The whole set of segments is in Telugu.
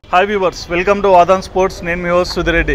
Hi viewers welcome to Aadhan sports నేను మీ host Sudhireddy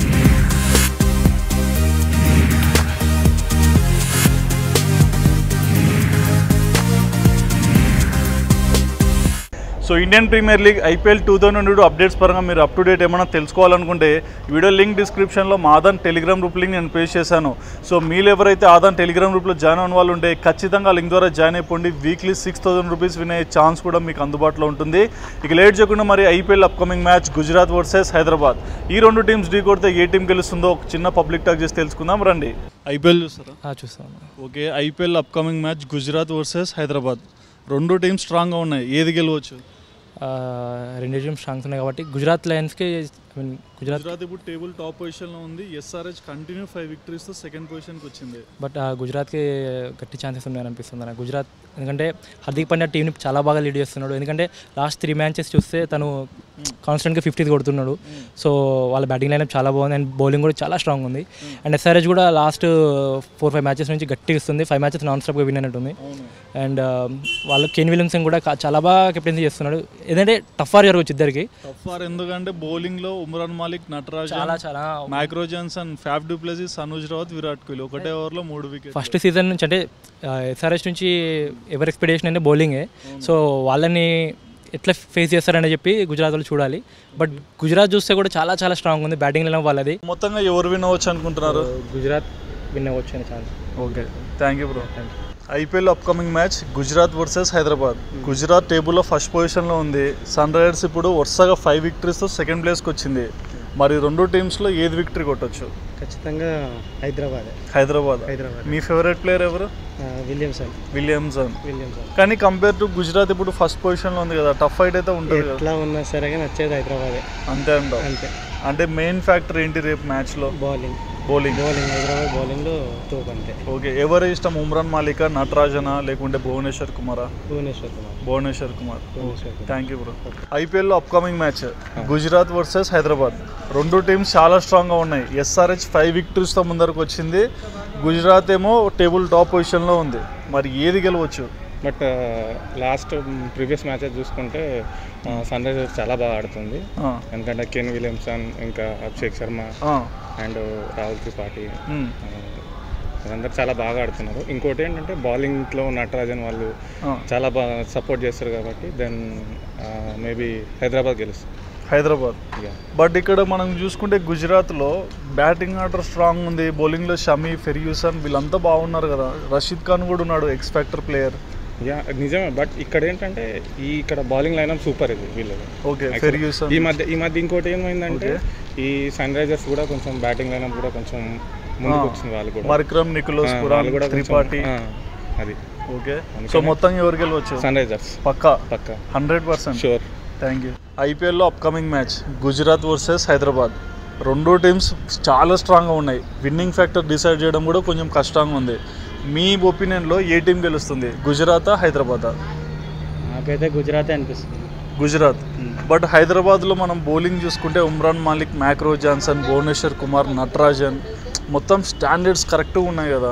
so Indian Premier League IPL two thousand two updates పరంగా మీరు అప్ టు డేట్ ఏమైనా తెలుసుకోవాలనుకుంటే వీడియో లింక్ డిస్క్రిప్షన్లో మా ఆదాన్ టెలిగ్రామ్ గ్రూప్ లింక్ నేను పేస్ట్ చేశాను సో మీరు ఎవరైతే ఆదాన్ టెలిగ్రామ్ గ్రూప్లో జాయిన్ అయిన వాళ్ళు ఉంటే ఖచ్చితంగా లింక్ ద్వారా జాయిన్ అయిపోండి వీక్లీ సిక్స్ థౌసండ్ రూపీస్ వినే ఛాన్స్ కూడా మీకు అందుబాటులో ఉంటుంది ఇక లేట్ చేయకుండా మరి IPL upcoming match Gujarat versus Hyderabad ఈ రెండు టీమ్స్ ఢీ కొడితే ఏ టీం గెలుస్తుందో ఒక చిన్న పబ్లిక్ టాక్ చేసి తెలుసుకుందాం రండి ఐపీఎల్ చూస్తారా ఆ, చూస్తాను okay IPL upcoming match Gujarat versus Hyderabad రెండు టీమ్స్ స్ట్రాంగ్గా ఉన్నాయి ఏది గెలవచ్చు ఆ, రెండు టీమ్స్ స్ట్రాంగ్స్ ఉన్నాయి కాబట్టి గుజరాత్ లయన్స్కి ఐ మీన్ గుజరాత్ గుజరాత్ ఇప్పుడు టేబుల్ టాప్ పొజిషన్లో ఉంది ఎస్ఆర్హెచ్ కంటిన్యూ ఫైవ్ విక్టరీస్తో సెకండ్ పొజిషన్కి వచ్చింది బట్ ఆ గుజరాత్కి గట్టి ఛాన్సెస్ ఉన్నాయని అనిపిస్తుంది నాకు గుజరాత్ ఎందుకంటే హార్దిక్ పాండ్యా టీంని చాలా బాగా లీడ్ చేస్తున్నాడు ఎందుకంటే లాస్ట్ త్రీ మ్యాచెస్ చూస్తే తను కాన్స్టెంట్గా ఫిఫ్టీస్ కొడుతున్నాడు సో వాళ్ళ బ్యాటింగ్ లైనప్ చాలా బాగుంది అండ్ బౌలింగ్ కూడా చాలా స్ట్రాంగ్ ఉంది అండ్ ఎస్ఆర్హెచ్ కూడా లాస్ట్ ఫోర్ ఫైవ్ మ్యాచెస్ నుంచి గట్టిగా ఇస్తుంది ఫైవ్ మ్యాచెస్ నాన్ స్టాప్గా విన్ అయినట్టుంది అవును అండ్ వాళ్ళు కెన్ విలియమ్సన్ కూడా కా- చాలా బాగా కెప్టెన్సీ చేస్తున్నాడు ఎందుకంటే టఫ్ ఆర్ జరగచ్చు ఇద్దరికి టఫ్ ఆర్ ఎందుకంటే బౌలింగ్లో ఉమ్రాన్ మాలిక్ నటరాజ్ చాలా చాలా మైక్రో Jansen Faf du Plessis Anuj Rawat Virat Kohli ఒకటే ఓవర్లో మూడు వికెట్ ఫస్ట్ సీజన్ నుంచి అంటే ఎస్ఆర్ఎస్ నుంచి ఎవరి ఎక్స్పెక్టేషన్ అంటే బౌలింగే సో వాళ్ళని ఎట్లా ఫేస్ చేస్తారని చెప్పి గుజరాత్ వాళ్ళు చూడాలి బట్ గుజరాత్ చూస్తే కూడా చాలా చాలా స్ట్రాంగ్ ఉంది బ్యాటింగ్ లైన్ వాళ్ళది మొత్తంగా ఎవరు విన్ అవ్వచ్చు అనుకుంటున్నారు గుజరాత్ విన్ అవ్వచ్చు అనే chance okay thank you bro IPL upcoming match Gujarat versus Hyderabad Gujarat టేబుల్లో ఫస్ట్ పొజిషన్లో ఉంది సన్ రైజర్స్ ఇప్పుడు వరుసగా ఫైవ్ విక్టరీస్తో సెకండ్ ప్లేస్కి వచ్చింది మరి రెండు టీమ్స్లో ఏది విక్టరీ కొట్టొచ్చు ఖచ్చితంగా హైదరాబాద్ హైదరాబాద్ హైదరాబాద్ మీ ఫేవరెట్ ప్లేయర్ ఎవరు విలియమ్సన్ విలియమ్సన్ విలియమ్సన్ కానీ కంపేర్ టు గుజరాత్ ఇప్పుడు ఫస్ట్ పొజిషన్లో ఉంది కదా టఫ్ ఫైట్ అయితే ఉంటుంది కదా ఎట్లా ఉన్నా సరే కానీ వచ్చేది హైదరాబాదే అంతే అంటావు అంతే అంటే మెయిన్ ఫ్యాక్టర్ ఏంటి రేపు మ్యాచ్లో బౌలింగ్ బౌలింగ్ బౌలింగ్ హైదరాబాద్ బౌలింగ్లో తోపు అంతే ఓకే ఎవరి ఇష్టం ఉమ్రాన్ మాలిక నటరాజనా లేకుంటే భువనేశ్వర్ కుమారా Bhuvneshwar Kumar Bhuvneshwar Kumar Bhuvneshwar Kumar thank you bro ఐపీఎల్లో upcoming match Gujarat versus Hyderabad రెండు టీమ్స్ చాలా స్ట్రాంగ్గా ఉన్నాయి ఎస్ఆర్హెచ్ ఫైవ్ విక్టరీస్తో ముందరకు వచ్చింది గుజరాత్ ఏమో టేబుల్ టాప్ పొజిషన్లో ఉంది మరి ఏది గెలవచ్చు బట్ లాస్ట్ ప్రీవియస్ మ్యాచెస్ చూసుకుంటే సన్ రైజర్స్ చాలా బాగా ఆడుతుంది ఆ, ఎందుకంటే కెన్ విలియమ్సన్ ఇంకా అభిషేక్ శర్మ ఆ, అండ్ రాహుల్ త్రిపాఠి ఉమ్, వీళ్ళందరూ చాలా బాగా ఆడుతున్నారు ఇంకోటి ఏంటంటే బౌలింగ్లో నటరాజన్ వాళ్ళు ఆ. చాలా బాగా సపోర్ట్ చేస్తారు కాబట్టి దెన్ మేబీ హైదరాబాద్ గెలుస్తుంది హైదరాబాద్ ఇక బట్ ఇక్కడ మనం చూసుకుంటే గుజరాత్లో బ్యాటింగ్ ఆర్డర్ స్ట్రాంగ్ ఉంది బౌలింగ్లో షమీ ఫెర్యూసన్ వీళ్ళంతా బాగున్నారు కదా రషీద్ ఖాన్ కూడా ఉన్నాడు ఎక్స్ ఫ్యాక్టర్ ప్లేయర్ యా నిజమే బట్ ఇక్కడ ఏంటంటే ఈ ఇక్కడ బౌలింగ్ లైనప్ సూపర్ ఇది వీళ్ళది ఓకే Actually, ఫెర్యూసన్ ఈ మధ్య ఈ మధ్య ఇంకోటి ఏమైందంటే ఈ సన్ రైజర్స్ కూడా కొంచెం బ్యాటింగ్ లైనప్ కూడా కొంచెం ముందుకు వచ్చింది వాళ్ళు కూడా మరిక్రమ్ నికోలస్ ఆ, పురాన్ వాళ్ళు కూడా కొంచెం- త్రిపాఠి ఆ, అది ఓకే సో అందుకనే- మొత్తం ఎవరు గెలవచ్చు సన్ రైజర్స్ పక్కా పక్క hundred percent sure thank you ఐపీఎల్లో upcoming match Gujarat versus Hyderabad రెండు టీమ్స్ చాలా స్ట్రాంగ్గా ఉన్నాయి విన్నింగ్ ఫ్యాక్టర్ డిసైడ్ చేయడం కూడా కొంచెం కష్టంగా ఉంది మీ ఒపీనియన్లో ఏ టీం గెలుస్తుంది గుజరాతా హైదరాబాదా నాకైతే గుజరాతే అనిపిస్తుంది గుజరాత్ బట్ హైదరాబాద్లో మనం బౌలింగ్ చూసుకుంటే ఉమ్రాన్ మాలిక్ మ్యాక్రో జాన్సన్ భువనేశ్వర్ కుమార్ నటరాజన్ మొత్తం స్టాండర్డ్స్ కరెక్ట్గా ఉన్నాయి కదా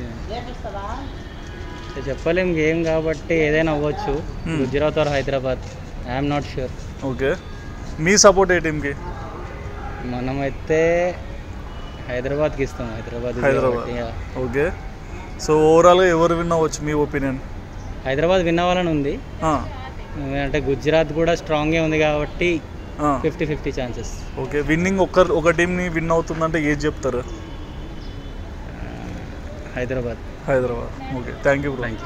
చెప్పలేం గేమ్ కాబట్టి ఏదైనా అవ్వచ్చు Hmm. Gujarat or Hyderabad I'm not sure okay మీ సపోర్ట్ ఏ టీంకి మనమైతే హైదరాబాద్కి ఇస్తాం హైదరాబాద్ ఇది హైదరాబాద్ కాబట్టి, yeah. ఓకే సో ఓవరాల్గా ఎవరు విన్ అవ్వచ్చు మీ ఒపీనియన్ హైదరాబాద్ విన్ అవ్వాలని ఉంది అంటే గుజరాత్ కూడా స్ట్రాంగే ఉంది కాబట్టి fifty fifty chances okay winning ఒక ఒక టీంని విన్ అవుతుందంటే ఏది చెప్తారు Hyderabad Hyderabad okay thank you bro thank you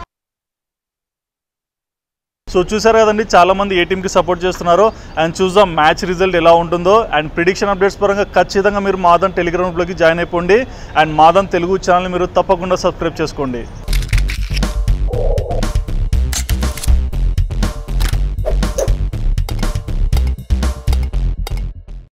so చూసారు కదండి చాలా మంది ఏ టీంకి సపోర్ట్ చేస్తున్నారో అండ్ చూద్దాం మ్యాచ్ రిజల్ట్ ఎలా ఉంటుందో అండ్ ప్రిడిక్షన్ అప్డేట్స్ పరంగా ఖచ్చితంగా మీరు మాదన్ టెలిగ్రామ్ గ్రూప్లోకి జాయిన్ అయిపోండి అండ్ మాదన్ తెలుగు ఛానల్ మీరు తప్పకుండా సబ్స్క్రైబ్ చేసుకోండి